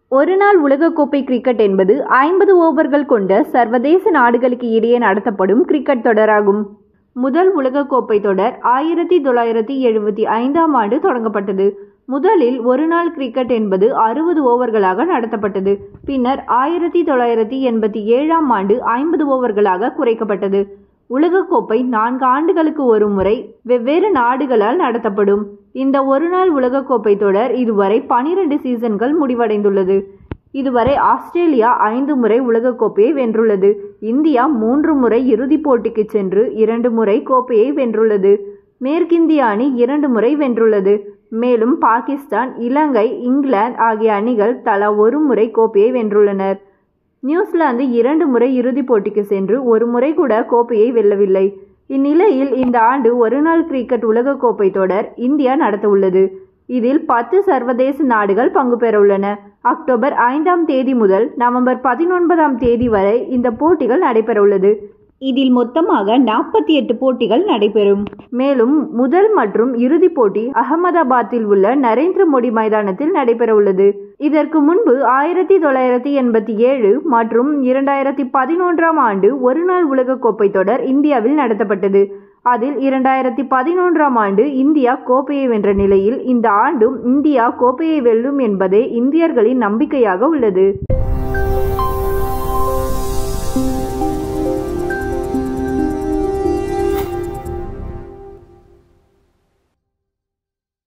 ஒருநாள் உலகக்கோப்பை கிரிக்கெட் என்பது ஐம்பது ஓவர்கள் கொண்ட சர்வதேச நாடுகளுக்கு இடையே நடத்தப்படும் கிரிக்கெட் தொடராகும் முதல் உலகக்கோப்பை தொடர் ஆயிரத்தி தொள்ளாயிரத்தி எழுபத்தி ஐந்தாம் ஆண்டு தொடங்கப்பட்டது முதலில் ஒருநாள் கிரிக்கெட் என்பது அறுபது ஓவர்களாக நடத்தப்பட்டது பின்னர் ஆயிரத்தி தொள்ளாயிரத்தி எண்பத்தி ஏழாம் ஆண்டு ஐம்பது ஓவர்களாக குறைக்கப்பட்டது உலகக்கோப்பை நான்கு ஆண்டுகளுக்கு ஒரு முறை வெவ்வேறு நாடுகளால் நடத்தப்படும் இந்த ஒருநாள் உலகக்கோப்பை தொடர் இதுவரை பனிரெண்டு சீசன்கள் முடிவடைந்துள்ளது இதுவரை ஆஸ்திரேலியா ஐந்து முறை உலகக்கோப்பையை வென்றுள்ளது இந்தியா மூன்று முறை இறுதிப் போட்டிக்கு சென்று இரண்டு முறை கோப்பையை வென்றுள்ளது மேற்கிந்திய அணி இரண்டு முறை வென்றுள்ளது மேலும் பாகிஸ்தான் இலங்கை இங்கிலாந்து ஆகிய அணிகள் தலா ஒரு முறை கோப்பையை வென்றுள்ளனர் நியூசிலாந்து இரண்டு முறை இறுதிப் போட்டிக்கு சென்று ஒரு முறை கூட கோப்பையை வெல்லவில்லை இந்நிலையில் இந்த ஆண்டு ஒருநாள் கிரிக்கெட் உலகக்கோப்பை தொடர் இந்தியா நடத்தவுள்ளது இதில் பத்து சர்வதேச நாடுகள் பங்கு பெறவுள்ளன அக்டோபர் ஐந்தாம் தேதி முதல் நவம்பர் பதினொன்பதாம் தேதி வரை இந்த போட்டிகள் நடைபெறவுள்ளது இதில் மொத்தமாக நாற்பத்தி எட்டு போட்டிகள் நடைபெறும் மேலும் முதல் மற்றும் இறுதிப் போட்டி அகமதாபாத்தில் உள்ள நரேந்திர மோடி மைதானத்தில் நடைபெறவுள்ளது இதற்கு முன்பு ஆயிரத்தி தொள்ளாயிரத்தி எண்பத்தி ஏழு மற்றும் இரண்டாயிரத்தி பதினொன்றாம் ஆண்டு ஒருநாள் உலகக்கோப்பை தொடர் இந்தியாவில் நடத்தப்பட்டது அதில் இரண்டாயிரத்தி பதினொன்றாம் ஆண்டு இந்தியா கோப்பையை வென்ற நிலையில் இந்த ஆண்டும் இந்தியா கோப்பையை வெல்லும் என்பதே இந்தியர்களின் நம்பிக்கையாக உள்ளது